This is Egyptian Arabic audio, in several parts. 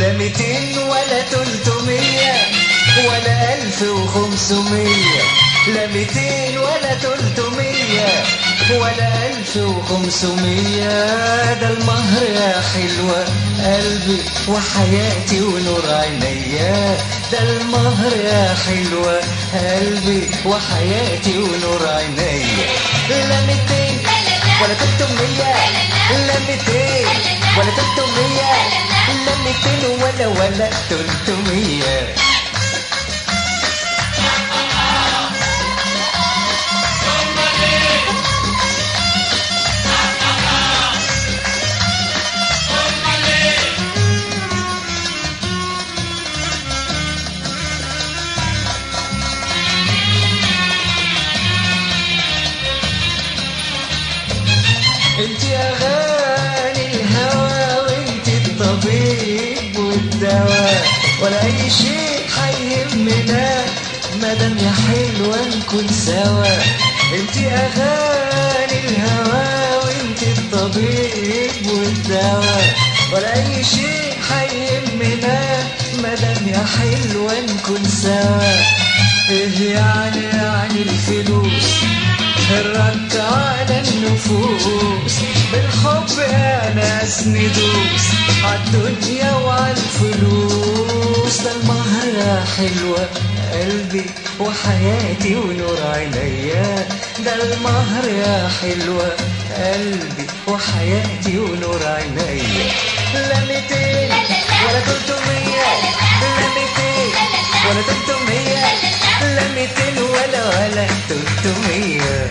لا ميتين ولا تلتمية ولا ألف وخمسمية لا ميتين ولا تلتمية ولا ألف وخمسمية ده المهر يا حلوة قلبي وحياتي ونور عينيا ده المهر يا حلوة قلبي وحياتي ونور عينيا لا ميتين ولا تلتمية لا ميتين ولا تلتمية لا ميتين ولا ولا تلتمية انت اغاني الهوى وانت الطبيب والدواء ولا اي شيء هيهمنا مادام يا حلوه نكون سوا انت اغاني الهوى وانت الطبيب والدواء ولا اي شيء هيهمنا مادام يا حلوه نكون سوا ايه يعني يعني الفلوس الرد على النفوس بالحب يا ناس ندوس عالدنيا وعالفلوس ده المهر يا حلوة قلبي وحياتي ونور عينيا ده المهر يا حلوة قلبي وحياتي ونور عينيا لا ميتين ولا تلتمية لا ميتين ولا تلتمية لا ميتين ولا ولا تلتمية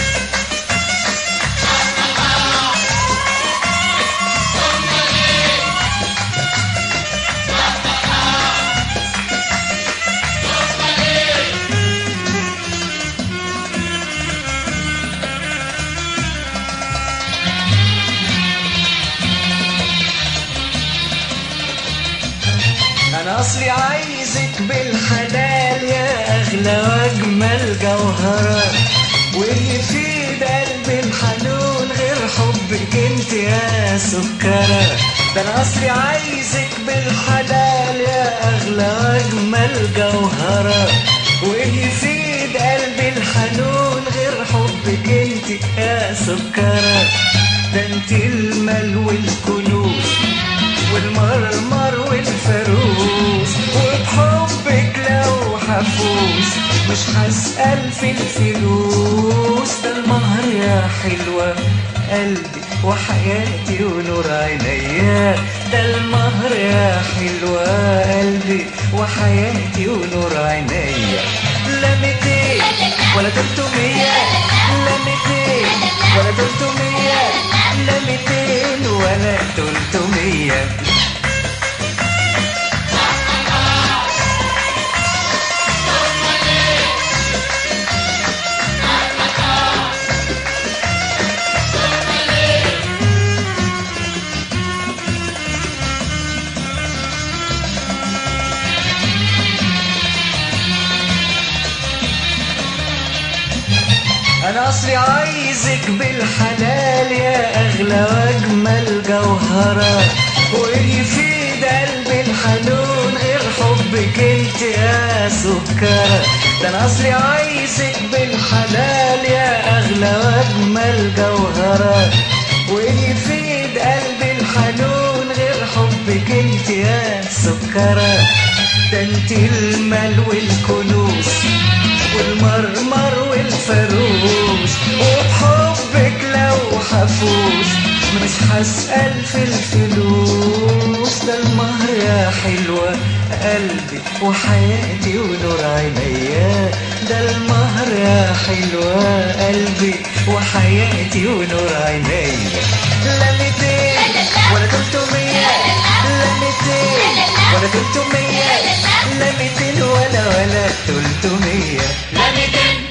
انا اصلي عايزك بالحلال يا اغلى واجمل جوهرة واللي في قلبي الحنون غير حبك انت يا سكرة ده انا اصلي عايزك بالحلال يا اغلى واجمل جوهرة واللي في قلبي الحنون غير حبك انت يا سكرة ده انت المال والكنوز والمرمر والفروس وبحبك لو حفوز مش هسأل في الفلوس ده المهر يا حلوة قلبي وحياتي ونور عينيا ده المهر يا حلوة قلبي وحياتي ونور عينيا لا ميتين ولا تلتمية لا ميتين ولا تلتمية لا ميتين ولا تلتمية انا اصلي عايزك بالحلال يا اغلى واجمل جوهرة واللي في قلبي الحنون غير حبك انت يا سكرة ده انا اصلي عايزك بالحلال يا اغلى واجمل جوهرة واللي في قلبي الحنون غير حبك انت يا سكرة ده انت المال والكنوز والمرمر والفروس وبحبك لو حفوز مش هسأل في الفلوس ده المهر يا حلوة قلبي وحياتي ونور عينيا ده المهر يا حلوة قلبي وحياتي ونور عينيا لا ميتين ولا تلتمية لا ميتين ولا تلتمية لا ميتين ولا ولا تلتمية لا ميتين